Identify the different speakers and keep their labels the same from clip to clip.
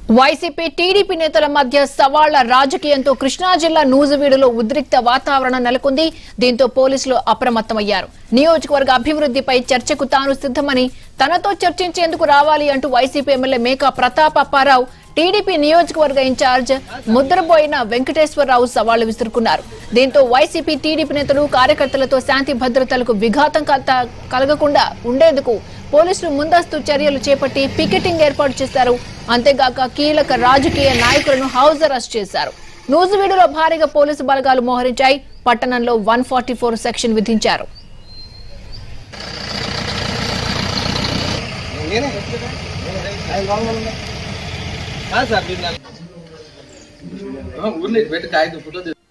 Speaker 1: YCP TDP నేతల మధ్య సవాళ్ల రాజకీయంతో కృష్ణా జిల్లా నూజువీడులో ఉద్రిక్త వాతావరణం నెలకొంది దీంతో పోలీసులు అప్రమత్తమయ్యారు నియోజకవర్గ అభివృద్ధిపై చర్చకు తాను సిద్దమని తనతో చర్చించేందుకు రావాలి అంటూ వైసీపీ ఎమ్మెల్యే మేకా ప్రతాప్ అప్పారావు టీడీపీ నియోజకవర్గ ఇన్ఛార్జ్ ముద్రబోయిన వెంకటేశ్వరరావు సవాళ్లు విసురుకున్నారు దీంతో వైసీపీ టీడీపీ నేతలు కార్యకర్తలతో శాంతి భద్రతలకు విఘాతం కల- కలగకుండా ఉండేందుకు పోలీసులు ముందస్తు చర్యలు చేపట్టి పికెటింగ్ ఏర్పాటు చేశారు అంతేగాక కీలక రాజకీయ నాయకులను హౌస్ అరెస్ట్ చేశారు నూజువీడులో భారీగా పోలీసు బలగాలు మోహరించాయి పట్టణంలో వన్ సెక్షన్ విధించారు
Speaker 2: నేనే ఆయన బాగున్నా సార్ మీరు నాకు ఊర్లో పెట్టి కాగితం ఫోటో తీసు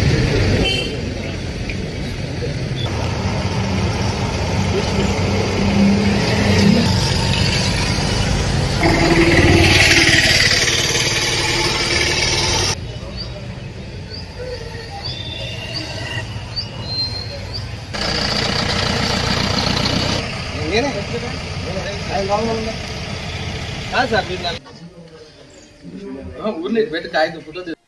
Speaker 2: నేనే ఆయన బాగున్నా సార్ మీరు నాకు ఊర్లో పెట్టి కాగితం ఫోటో తీసు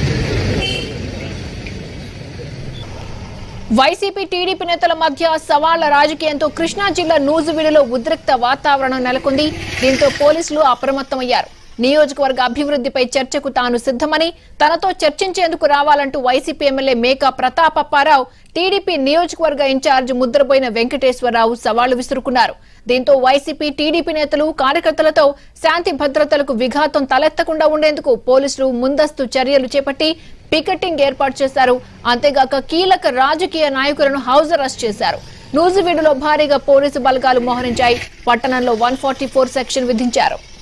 Speaker 1: వైసీపీ టీడీపీ నేతల మధ్య సవాళ్ల రాజకీయంతో కృష్ణా జిల్లా నూజువీడులో ఉద్రిక్త వాతావరణం నెలకొంది దీంతో పోలీసులు అప్రమత్తమయ్యారు నియోజకవర్గ అభివృద్ధిపై చర్చకు తాను సిద్దమని తనతో చర్చించేందుకు రావాలంటూ వైసీపీ ఎమ్మెల్యే మేకా ప్రతాప్ అప్పారావు టీడీపీ నియోజకవర్గ ఇన్ఛార్జ్ ముద్రబోయిన వెంకటేశ్వరరావు సవాళ్లు విసురుకున్నారు దీంతో వైసీపీ టీడీపీ నేతలు కార్యకర్తలతో శాంతి భద్రతలకు విఘాతం తలెత్తకుండా ఉండేందుకు పోలీసులు ముందస్తు చర్యలు చేపట్టి పికెటింగ్ ఏర్పాటు చేశారు అంతేగాక కీలక రాజకీయ నాయకులను హౌస్ అరెస్ట్ చేశారు నూజివీడులో భారీగా పోలీసు బలగాలు మోహరించాయి పట్టణంలో వన్ సెక్షన్ విధించారు